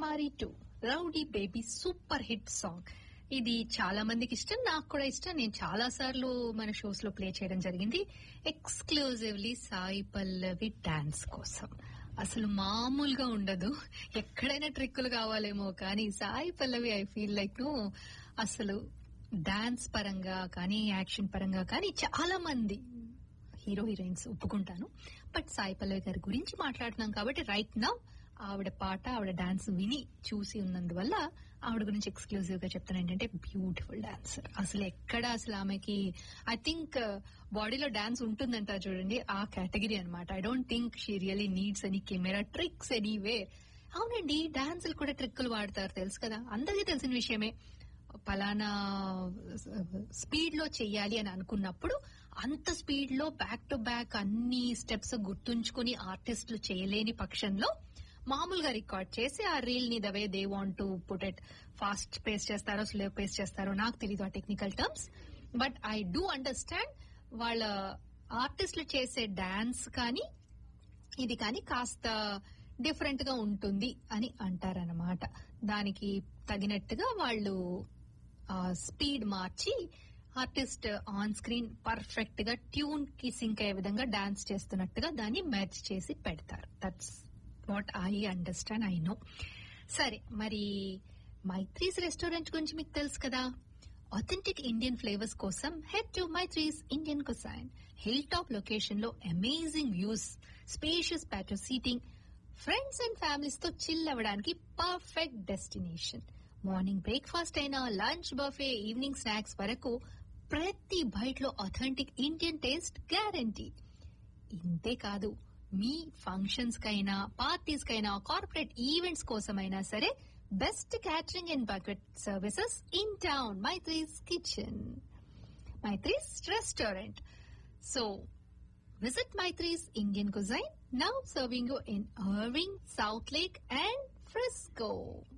Sukumari to rowdy baby super hit song ఇది చాలా మందికి ఇష్టం నాకు కూడా ఇష్టం నేను చాలా సార్లు మన షోస్ లో ప్లే చేయడం జరిగింది ఎక్స్క్లూజివ్లీ సాయి పల్లవి డాన్స్ కోసం అసలు మామూలుగా ఉండదు ఎక్కడైనా ట్రిక్కులు కావాలేమో కానీ Sai Pallavi I feel like అసలు డాన్స్ పరంగా కానీ యాక్షన్ పరంగా కానీ చాలా మంది హీరో హీరోయిన్స్ ఒప్పుకుంటాను బట్ సాయి పల్లవి గారి గురించి మాట్లాడుతున్నాం కాబట్టి రైట్ నౌ ఆవిడ పాట ఆవిడ డాన్స్ విని చూసి ఉన్నందువల్ల ఆవిడ గురించి ఎక్స్క్లూజివ్ గా చెప్తాను ఏంటంటే బ్యూటిఫుల్ డాన్సర్ అసలు ఎక్కడ అసలు ఆమెకి ఐ థింక్ బాడీలో డాన్స్ ఉంటుందంట చూడండి ఆ కేటగిరీ అనమాట I don't think she really needs any camera tricks anyway అవునండి డాన్సులు కూడా ట్రిక్కులు వాడతారు తెలుసు కదా అందరికీ తెలిసిన విషయమే పలానా స్పీడ్ లో చెయ్యాలి అని అనుకున్నప్పుడు అంత స్పీడ్ లో బ్యాక్ టు బ్యాక్ అన్ని స్టెప్స్ గుర్తుంచుకుని ఆర్టిస్టులు చేయలేని పక్షంలో మామూలుగా రికార్డ్ చేసి ఆ రీల్ ని the way they want to put it fast pace చేస్తారో స్లో పేస్ చేస్తారో నాకు తెలియదు ఆ technical terms but I do understand వాళ్ళ ఆర్టిస్టులు చేసే డాన్స్ కానీ ఇది కానీ కాస్త డిఫరెంట్ గా ఉంటుంది అని అంటారనమాట దానికి తగినట్టుగా వాళ్ళు స్పీడ్ మార్చి ఆర్టిస్ట్ ఆన్ స్క్రీన్ పర్ఫెక్ట్ గా ట్యూన్ కి సింక్ అయ్యే విధంగా డాన్స్ చేస్తున్నట్టుగా దాన్ని మ్యాచ్ చేసి పెడతారు that's what I understand I know సరే మరి మైత్రీస్ రెస్టారెంట్ గురించి మీకు తెలుసు కదా ఆథెంటిక్ ఇండియన్ ఫ్లేవర్స్ కోసం head to Maitri's Indian cuisine hill top location లో amazing views spacious patio seating friends and families తో చిల్ అవ్వడానికి పర్ఫెక్ట్ డెస్టినేషన్ మార్నింగ్ బ్రేక్ఫాస్ట్ అయినా లంచ్ బఫే ఈవినింగ్ స్నాక్స్ వరకు ప్రతి బైట్ లో అథెంటిక్ ఇండియన్ టేస్ట్ గ్యారంటీ ఇంతే కాదు మీ ఫంక్షన్స్ కైనా పార్టీస్ కైనా కార్పొరేట్ ఈవెంట్స్ కోసమైనా సరే best catering and banquet services in town Maitri's kitchen Maitri's restaurant so Visit Maitri's Indian Cuisine, now serving you in Irving, South Lake, and Frisco.